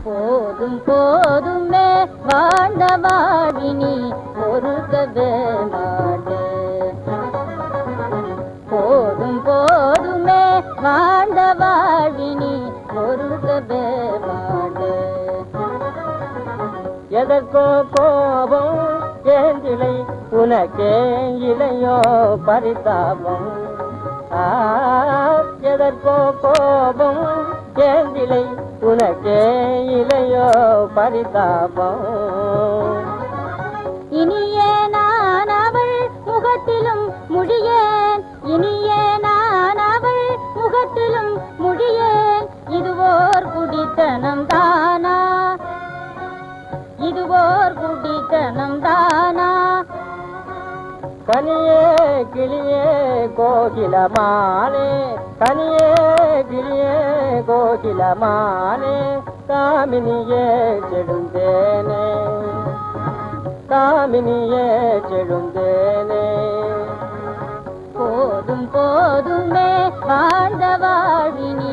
போதும் போதுமே வாழ்ந்த வாழினி பொறுக்கவே மாட்டே போதும் போதுமே வாழ்ந்த வாழினி பொறுக்கவே மாட்டே எதற்கோ கோபம் ஏந்திலை உனக்கே இளையோ பரிதாபம் ஆ, எதற்கோ கோபம் ஏந்திலை உனக்கே இளையோ பரிதாபம் இனியே நான் அவள் முகத்திலும் முடியேன் இனியே நான் அவள் முகத்திலும் முடியேன் இதுவோர் குடித்தனம் தானா இதுவோர் குடித்தனம் தானா கனியே கிளியே கோகிலமானே கனியே கிளியே கோகிலமானே காமினியே செழுந்தேனே காமினியே செழுந்தேனே போதும் போதுமே வாழ்ந்த வாழினி